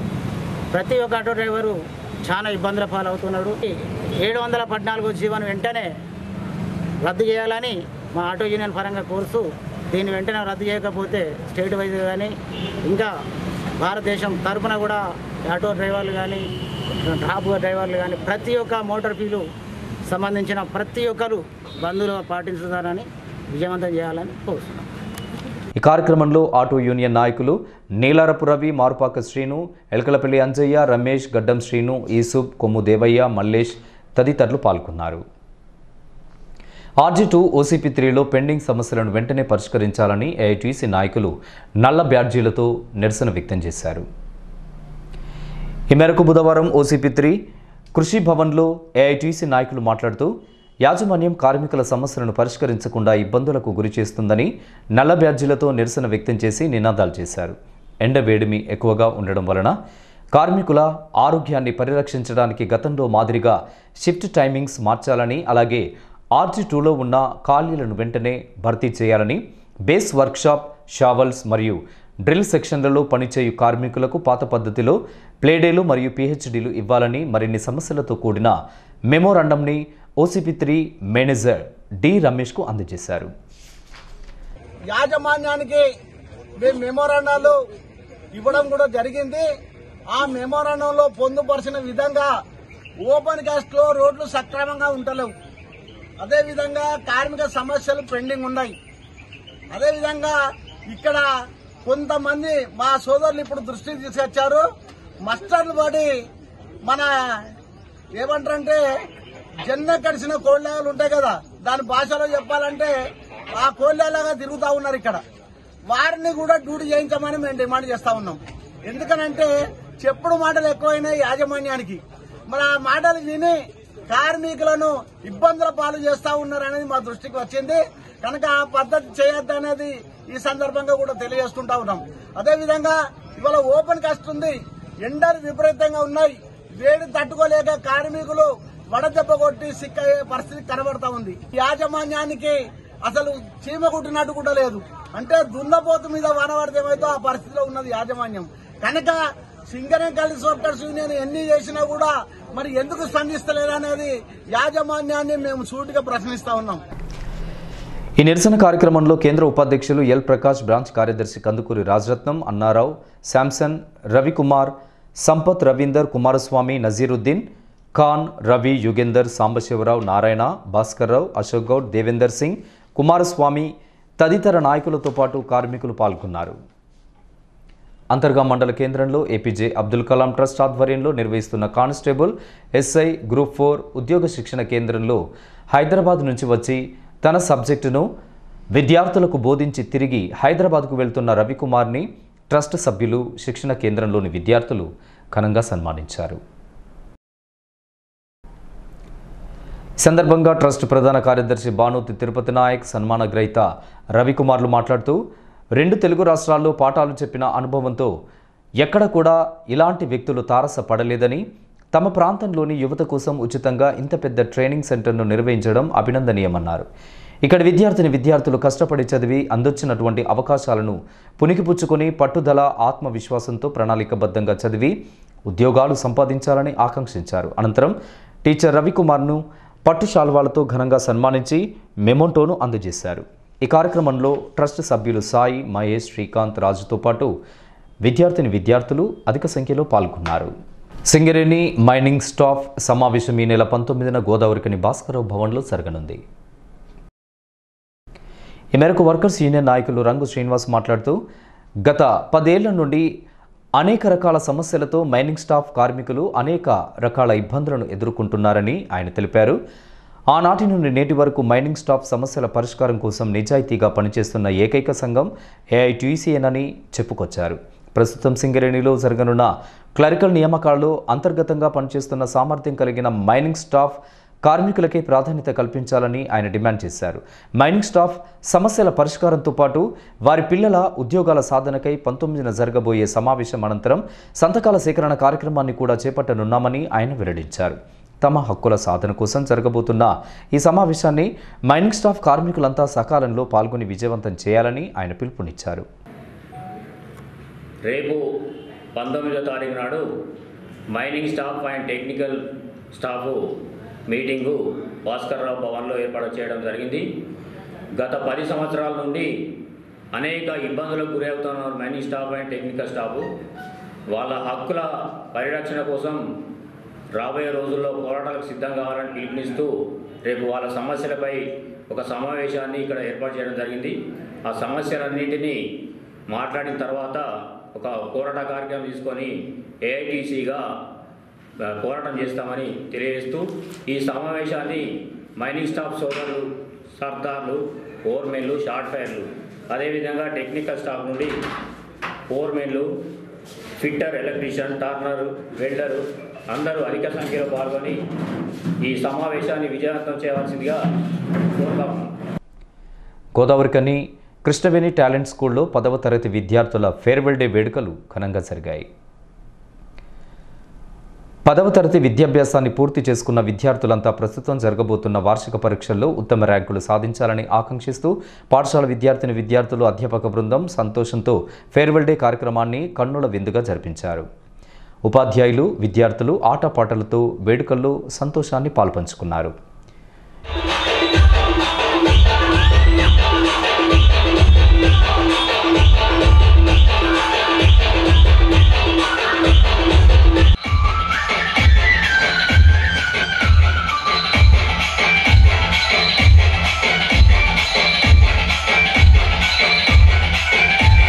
ప్రతి ఒక్క ఆటో డ్రైవరు చాలా ఇబ్బందుల పాలవుతున్నాడు ఏడు వందల పద్నాలుగు జీవన్ వెంటనే రద్దు చేయాలని మా ఆటో యూనియన్ పరంగా కోరుతూ దీన్ని వెంటనే రద్దు చేయకపోతే స్టేట్ వైజ్ కానీ ఇంకా భారతదేశం తరపున కూడా ఆటో డ్రైవర్లు కానీ డ్రాప్ డ్రైవర్లు కానీ ప్రతి ఒక్క మోటార్ ఫీలు సంబంధించిన ప్రతి ఒక్కరు బంధువులు పాటించుతారని విజయవంతం చేయాలని కోరుతున్నాం ఈ కార్యక్రమంలో ఆటో యూనియన్ నాయకులు నీలారపు రవి మారుపాక శ్రీను ఎలకలపల్లి అంజయ్య రమేష్ గడ్డం శ్రీను ఈసుబ్ కొమ్ము దేవయ్య మల్లేష్ తదితరులు పాల్గొన్నారు ఆర్జీ టూ ఓసీపీ త్రీలో పెండింగ్ సమస్యలను వెంటనే పరిష్కరించాలని ఏఐటీసీ నాయకులు నల్ల బ్యాడ్జీలతో నిరసన వ్యక్తం చేశారు ఈ మేరకు బుధవారం ఓసీపీ త్రీ కృషి భవన్లో ఏఐటీసీ నాయకులు మాట్లాడుతూ యాజమాన్యం కార్మికుల సమస్యలను పరిష్కరించకుండా ఇబ్బందులకు గురి చేస్తుందని నల్ల బ్యాడ్జీలతో నిరసన వ్యక్తం చేసి నినాదాలు చేశారు ఎండ వేడిమి ఎక్కువగా ఉండడం వలన కార్మికుల ఆరోగ్యాన్ని పరిరక్షించడానికి గతంలో మాదిరిగా షిఫ్ట్ టైమింగ్స్ మార్చాలని అలాగే ఆర్జీ టూలో ఉన్న ఖాళీలను వెంటనే భర్తీ చేయాలని బేస్ వర్క్షాప్ షావల్స్ మరియు డ్రిల్ సెక్షన్లలో పనిచేయు కార్మికులకు పాత పద్ధతిలో ప్లేడేలు మరియు పిహెచ్డీలు ఇవ్వాలని మరిన్ని సమస్యలతో కూడిన మెమోరాండంని ఓసీపీ త్రీ మేనేజర్ డి రమేష్కు అందజేశారు యాజమాన్యానికి మేము మెమోరాండాలు ఇవ్వడం కూడా జరిగింది ఆ మెమోరాండంలో పొందుపరిచిన విధంగా ఓపెన్ కాస్ట్ లో రోడ్లు సక్రమంగా ఉంటలేవు అదేవిధంగా కార్మిక సమస్యలు పెండింగ్ ఉన్నాయి అదేవిధంగా ఇక్కడ కొంతమంది మా సోదరులు ఇప్పుడు దృష్టికి తీసుకొచ్చారు మస్టర్లు పడి మన ఏమంటారంటే జన్న కడిసిన కోళ్ళాలు ఉంటాయి కదా దాని భాషలో చెప్పాలంటే ఆ కోళ్ళలాగా తిరుగుతా ఉన్నారు ఇక్కడ వారిని కూడా డ్యూటీ చేయించమని మేము డిమాండ్ చేస్తా ఉన్నాం ఎందుకనంటే చెప్పుడు మాటలు ఎక్కువైనాయి యాజమాన్యానికి మరి ఆ మాటలు విని కార్మికులను ఇబ్బందుల పాలు చేస్తా ఉన్నారు అనేది మా దృష్టికి వచ్చింది కనుక ఆ పద్ధతి చేయొద్దనేది ఈ సందర్భంగా కూడా తెలియజేస్తుంటా ఉన్నాం అదే విధంగా ఇవాళ ఓపెన్ కాస్ట్ ఉంది ఎండలు విపరీతంగా ఉన్నాయి వేడి తట్టుకోలేక కార్మికులు వడదెబ్బ కొట్టి సిక్కయ్యే పరిస్థితి కనబడతా ఉంది యాజమాన్యానికి అసలు చీమ కుట్టినట్టు కూడా లేదు అంటే దున్నపోతు మీద వనబడితే ఏమైతే ఆ పరిస్థితిలో ఉన్నది యాజమాన్యం కనుక సింగరేం కలిసి వర్కర్స్ యూనియన్ ఎన్ని చేసినా కూడా మరి ఎందుకు స్పందిస్తలేరు అనేది యాజమాన్యాన్ని మేము సూటిగా ప్రశ్నిస్తా ఉన్నాం ఈ నిరసన కార్యక్రమంలో కేంద్ర ఉపాధ్యక్షులు ఎల్ ప్రకాష్ బ్రాంచ్ కార్యదర్శి కందుకూరి రాజరత్నం అన్నారావు శాంసన్ రవికుమార్ సంపత్ రవీందర్ కుమారస్వామి నజీరుద్దీన్ ఖాన్ రవి యుగేందర్ సాంబశివరావు నారాయణ భాస్కర్రావు అశోక్ గౌడ్ దేవేందర్ సింగ్ కుమారస్వామి తదితర నాయకులతో పాటు కార్మికులు పాల్గొన్నారు అంతర్గా మండల కేంద్రంలో ఏపీజే అబ్దుల్ కలాం ట్రస్ట్ ఆధ్వర్యంలో నిర్వహిస్తున్న కానిస్టేబుల్ ఎస్ఐ గ్రూప్ ఫోర్ ఉద్యోగ శిక్షణ కేంద్రంలో హైదరాబాద్ నుంచి వచ్చి తన సబ్జెక్టును విద్యార్థులకు బోధించి తిరిగి హైదరాబాద్కు వెళ్తున్న రవికుమార్ని ట్రస్ట్ సభ్యులు శిక్షణ కేంద్రంలోని విద్యార్థులు ఘనంగా సన్మానించారు సందర్భంగా ట్రస్ట్ ప్రధాన కార్యదర్శి భానుతి తిరుపతి నాయక్ సన్మాన గ్రహీత రవికుమార్లు మాట్లాడుతూ రెండు తెలుగు రాష్ట్రాల్లో పాఠాలు చెప్పిన అనుభవంతో ఎక్కడ కూడా ఇలాంటి వ్యక్తులు తారసపడలేదని తమ ప్రాంతంలోని యువత కోసం ఉచితంగా ఇంత పెద్ద ట్రైనింగ్ సెంటర్ను నిర్వహించడం అభినందనీయమన్నారు ఇక్కడ విద్యార్థిని విద్యార్థులు కష్టపడి చదివి అందొచ్చినటువంటి అవకాశాలను పునికిపుచ్చుకొని పట్టుదల ఆత్మవిశ్వాసంతో ప్రణాళికబద్ధంగా చదివి ఉద్యోగాలు సంపాదించాలని ఆకాంక్షించారు అనంతరం టీచర్ రవికుమార్ను పట్టు శాల్వాలతో ఘనంగా సన్మానించి మెమోంటోను అందజేశారు ఈ కార్యక్రమంలో ట్రస్ట్ సభ్యులు సాయి మహేష్ శ్రీకాంత్ రాజుతో పాటు విద్యార్థిని విద్యార్థులు అధిక సంఖ్యలో పాల్గొన్నారు సింగరేణి మైనింగ్ స్టాఫ్ సమావేశం ఈ నెల పంతొమ్మిదిన గోదావరికని భాస్కరరావు భవన్లో జరగనుంది ఈ మేరకు వర్కర్స్ యూనియన్ నాయకులు రంగు శ్రీనివాస్ మాట్లాడుతూ గత పదేళ్ల నుండి అనేక రకాల సమస్యలతో మైనింగ్ స్టాఫ్ కార్మికులు అనేక రకాల ఇబ్బందులను ఎదుర్కొంటున్నారని ఆయన తెలిపారు ఆనాటి నుండి నేటి వరకు మైనింగ్ స్టాఫ్ సమస్యల పరిష్కారం కోసం నిజాయితీగా పనిచేస్తున్న ఏకైక సంఘం ఏఐటీసీఎన్ అని చెప్పుకొచ్చారు ప్రస్తుతం సింగరేణిలో జరగనున్న క్లరికల్ నియామకాల్లో అంతర్గతంగా పనిచేస్తున్న సామర్థ్యం కలిగిన మైనింగ్ స్టాఫ్ కార్మికులకే ప్రాధాన్యత కల్పించాలని ఆయన డిమాండ్ చేశారు మైనింగ్ స్టాఫ్ సమస్యల పరిష్కారంతో పాటు వారి పిల్లల ఉద్యోగాల సాధనకై పంతొమ్మిదిన జరగబోయే సమావేశం అనంతరం సంతకాల సేకరణ కార్యక్రమాన్ని కూడా చేపట్టనున్నామని ఆయన వెల్లడించారు తమ హక్కుల సాధన కోసం జరగబోతున్న ఈ సమావేశాన్ని మైనింగ్ స్టాఫ్ కార్మికులంతా సకాలంలో పాల్గొని విజయవంతం చేయాలని ఆయన పిలుపునిచ్చారు రేపు పంతొమ్మిదో తారీఖు నాడు mining staff and technical staff meeting Bhaskar Rao భవన్లో ఏర్పాటు చేయడం జరిగింది గత పది సంవత్సరాల నుండి అనేక ఇబ్బందులకు గురవుతున్న mining staff and technical staff వాళ్ళ హక్కుల పరిరక్షణ కోసం రాబోయే రోజుల్లో పోరాటాలకు సిద్ధం కావాలని పిలుపునిస్తూ రేపు వాళ్ళ సమస్యలపై ఒక సమావేశాన్ని ఇక్కడ ఏర్పాటు చేయడం జరిగింది ఆ సమస్యలన్నింటినీ మాట్లాడిన తర్వాత ఒక పోరాట కార్యక్రమం తీసుకొని ఏఐటీసీగా పోరాటం చేస్తామని తెలియజేస్తూ ఈ సమావేశాన్ని మైనింగ్ స్టాఫ్ సోదరులు సర్దార్లు ఫోర్మెన్లు షార్ట్ ఫైర్లు అదేవిధంగా టెక్నికల్ స్టాఫ్ నుండి ఫోర్మెన్లు ఫిట్టర్ ఎలక్ట్రీషియన్ టర్నర్ వెల్డరు అందరూ అధిక సంఖ్యలో పాల్గొని ఈ సమావేశాన్ని విజయవంతం చేయవలసిందిగా కోరుతాము గోదావరికని కృష్ణవేణి టాలెంట్ స్కూల్లో పదవ తరగతి విద్యార్థుల ఫేర్వెల్ డే వేడుకలు ఘనంగా జరిగాయి పదవ తరగతి విద్యాభ్యాసాన్ని పూర్తి చేసుకున్న విద్యార్థులంతా ప్రస్తుతం జరగబోతున్న వార్షిక పరీక్షల్లో ఉత్తమ ర్యాంకులు సాధించాలని ఆకాంక్షిస్తూ పాఠశాల విద్యార్థిని విద్యార్థులు అధ్యాపక బృందం సంతోషంతో ఫేర్వెల్ డే కార్యక్రమాన్ని కన్నుల విందుగా జరిపించారు ఉపాధ్యాయులు విద్యార్థులు ఆటపాటలతో వేడుకల్లో సంతోషాన్ని పాల్పంచుకున్నారు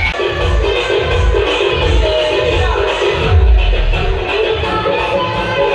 Thank you.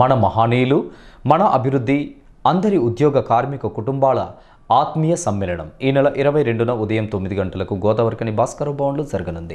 మన మహనీయులు మన అభివృద్ధి అందరి ఉద్యోగ కార్మిక కుటుంబాల ఆత్మీయ సమ్మేళనం ఈ నెల ఇరవై రెండున ఉదయం తొమ్మిది గంటలకు గోదావరికని భాస్కర్ భవన్లో జరగనుంది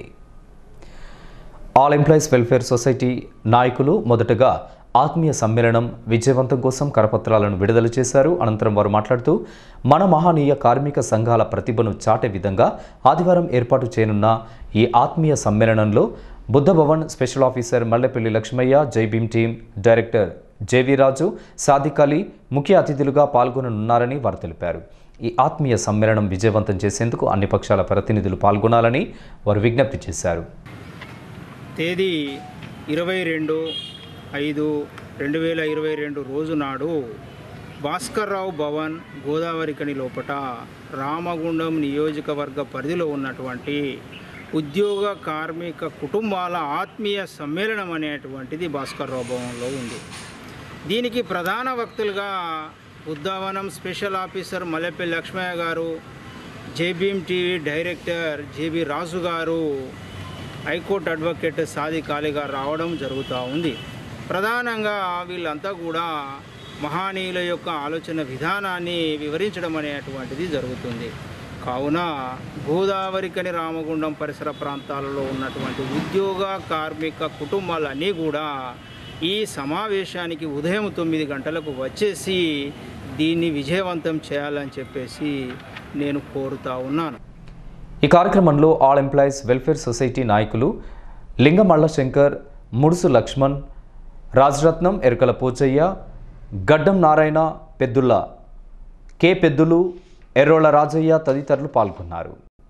ఆల్ ఎంప్లాయీస్ వెల్ఫేర్ సొసైటీ నాయకులు మొదటగా ఆత్మీయ సమ్మేళనం విజయవంతం కోసం కరపత్రాలను విడుదల చేశారు అనంతరం వారు మాట్లాడుతూ మన మహనీయ కార్మిక సంఘాల ప్రతిభను చాటే విధంగా ఆదివారం ఏర్పాటు చేయనున్న ఈ ఆత్మీయ సమ్మేళనంలో Buddha Bhavan special officer Mallepalli Lakshmaiah Jai Bhim team director JV Raju Sadiq Ali ముఖ్య అతిథులుగా పాల్గొననున్నారని వారు తెలిపారు ఈ ఆత్మీయ సమ్మేళనం విజయవంతం చేసేందుకు అన్ని పక్షాల ప్రతినిధులు పాల్గొనాలని వారు విజ్ఞప్తి చేశారు తేదీ ఇరవై రెండు ఐదు రెండు వేల ఇరవై రెండు రోజు నాడు భాస్కర్రావు భవన్ గోదావరికని లోపట రామగుండం నియోజకవర్గ పరిధిలో ఉన్నటువంటి ఉద్యోగ కార్మిక కుటుంబాల ఆత్మీయ సమ్మేళనం అనేటువంటిది భాస్కర్రావు భవన్లో ఉంది దీనికి ప్రధాన వక్తులుగా ఉద్దావనం స్పెషల్ ఆఫీసర్ మల్లెపల్లి లక్ష్మయ్య గారు JBM TV director JB Raju గారు హైకోర్టు అడ్వకేట్ సాదిక్ అలీ గారు రావడం జరుగుతూ ఉంది ప్రధానంగా వీళ్ళంతా కూడా మహానీయుల యొక్క ఆలోచన విధానాన్ని వివరించడం అనేటువంటిది జరుగుతుంది కావున గోదావరికని రామగుండం పరిసర ప్రాంతాలలో ఉన్నటువంటి ఉద్యోగ కార్మిక కుటుంబాలన్నీ కూడా ఈ సమావేశానికి ఉదయం తొమ్మిది గంటలకు వచ్చేసి దీన్ని విజయవంతం చేయాలని చెప్పేసి నేను కోరుతా ఉన్నాను ఈ కార్యక్రమంలో ఆల్ ఎంప్లాయీస్ వెల్ఫేర్ సొసైటీ నాయకులు లింగమల్ల శంకర్ ముడుసు లక్ష్మణ్ రాజరత్నం ఎరకల పోచయ్య గడ్డం నారాయణ పెద్దుల్ల కె పెద్దులు ఎర్రోళ్ల రాజయ్య తదితరులు పాల్గొన్నారు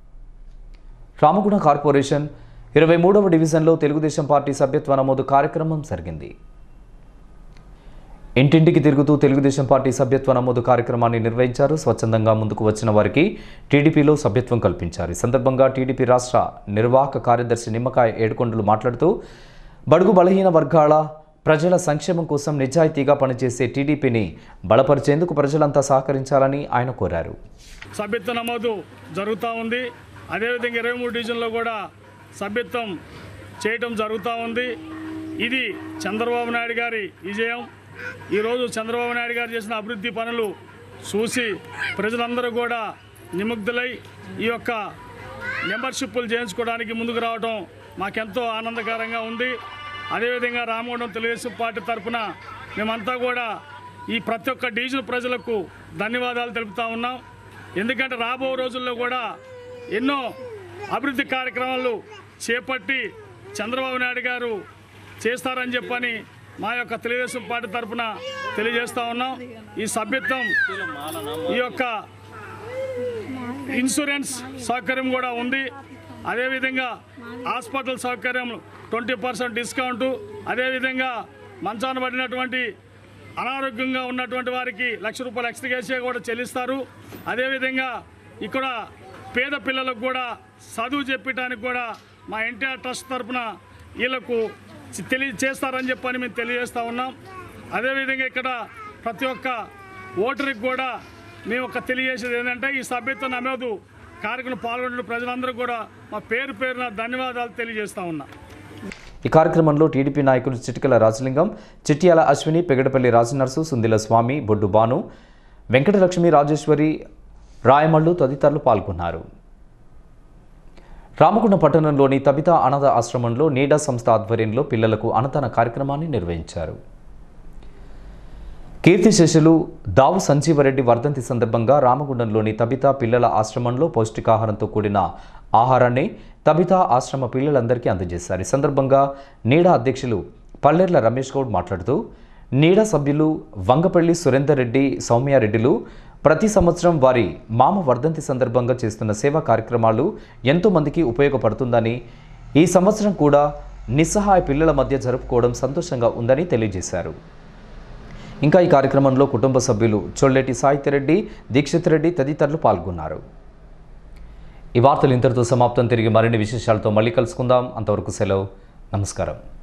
రామగుణ కార్పొరేషన్ ఇరవై మూడవ డివిజన్లో తెలుగుదేశం పార్టీ సభ్యత్వ నమోదు కార్యక్రమం జరిగింది ఇంటింటికి తిరుగుతూ తెలుగుదేశం పార్టీ సభ్యత్వ నమోదు కార్యక్రమాన్ని నిర్వహించారు స్వచ్ఛందంగా ముందుకు వచ్చిన వారికి టీడీపీలో సభ్యత్వం కల్పించారు ఈ సందర్భంగా టీడీపీ రాష్ట్ర నిర్వాహక కార్యదర్శి నిమ్మకాయ ఏడుకొండలు మాట్లాడుతూ బడుగు బలహీన వర్గాల ప్రజల సంక్షేమం కోసం నిజాయితీగా పనిచేసే టీడీపీని బలపరిచేందుకు ప్రజలంతా సహకరించాలని ఆయన కోరారు సభ్యత్వ నమోదు జరుగుతూ ఉంది అదేవిధంగా ఇరవై మూడు డివిజన్లో కూడా సభ్యత్వం చేయటం జరుగుతూ ఉంది ఇది చంద్రబాబు నాయుడు గారి విజయం ఈరోజు చంద్రబాబు నాయుడు గారు చేసిన అభివృద్ధి పనులు చూసి ప్రజలందరూ కూడా నిముగ్ధులై ఈ యొక్క మెంబర్షిప్లు చేయించుకోవడానికి ముందుకు రావడం మాకెంతో ఆనందకరంగా ఉంది అదేవిధంగా రామగుండం తెలుగుదేశం పార్టీ తరఫున మేమంతా కూడా ఈ ప్రతి ఒక్క డివిజన్ ప్రజలకు ధన్యవాదాలు తెలుపుతా ఉన్నాం ఎందుకంటే రాబో రోజుల్లో కూడా ఎన్నో అభివృద్ధి కార్యక్రమాలు చేపట్టి చంద్రబాబు నాయుడు గారు చేస్తారని చెప్పని మా యొక్క తెలుగుదేశం పార్టీ తరఫున తెలియజేస్తా ఉన్నాం ఈ సభ్యత్వం ఈ యొక్క ఇన్సూరెన్స్ సౌకర్యం కూడా ఉంది అదేవిధంగా హాస్పిటల్ సౌకర్యం ట్వంటీ పర్సెంట్ డిస్కౌంటు అదేవిధంగా మంచాన పడినటువంటి అనారోగ్యంగా ఉన్నటువంటి వారికి లక్ష రూపాయలు ఎక్స్ట్రా కూడా చెల్లిస్తారు అదేవిధంగా ఇక్కడ పేద పిల్లలకు కూడా చదువు చెప్పడానికి కూడా మా ఎన్టీఆర్ ట్రస్ట్ తరఫున వీళ్ళకు తెలియజేస్తారని చెప్పని మేము తెలియజేస్తా ఉన్నాం అదేవిధంగా ఇక్కడ ప్రతి ఒక్క ఓటరికి కూడా మేము ఒక తెలియజేసేది ఏంటంటే ఈ సభ్యత్వ నమోదు కార్యక్రమం పాల్గొన్న ప్రజలందరూ కూడా మా పేరు పేరున ధన్యవాదాలు తెలియజేస్తా ఉన్నాం ఈ కార్యక్రమంలో టీడీపీ నాయకులు చిటికల రాజలింగం చిట్యాల అశ్విని పెగడపల్లి రాజనర్సు సుందిల స్వామి బొడ్డు బాను వెంకటలక్ష్మి రాజేశ్వరి రాయమల్లు తదితరులు పాల్గొన్నారు రామగుండ పట్టణంలోని తబితా అనాథ ఆశ్రమంలో నీడా సంస్థ ఆధ్వర్యంలో పిల్లలకు అన్నదాన కార్యక్రమాన్ని నిర్వహించారు కీర్తిశేషులు దావు సంజీవరెడ్డి వర్ధంతి సందర్భంగా రామగుండంలోని తబితా పిల్లల ఆశ్రమంలో పౌష్టికాహారంతో కూడిన ఆహారాన్ని తబితా ఆశ్రమ పిల్లలందరికీ అందజేశారు ఈ సందర్భంగా నీడా అధ్యక్షులు పల్లెర్ల రమేష్ గౌడ్ మాట్లాడుతూ నీడా సభ్యులు వంగపల్లి సురేందర్ రెడ్డి సౌమ్యారెడ్డిలు ప్రతి సంవత్సరం వారి మామ వర్ధంతి సందర్భంగా చేస్తున్న సేవా కార్యక్రమాలు ఎంతో మందికి ఉపయోగపడుతుందని ఈ సంవత్సరం కూడా నిస్సహాయ పిల్లల మధ్య జరుపుకోవడం సంతోషంగా ఉందని తెలియజేశారు ఇంకా ఈ కార్యక్రమంలో కుటుంబ సభ్యులు చొల్లెటి సాహిత్యరెడ్డి దీక్షిత్ రెడ్డి తదితరులు పాల్గొన్నారు ఈ వార్తలు ఇంతటితో సమాప్తం తిరిగి మరిన్ని విశేషాలతో మళ్ళీ కలుసుకుందాం అంతవరకు సెలవు నమస్కారం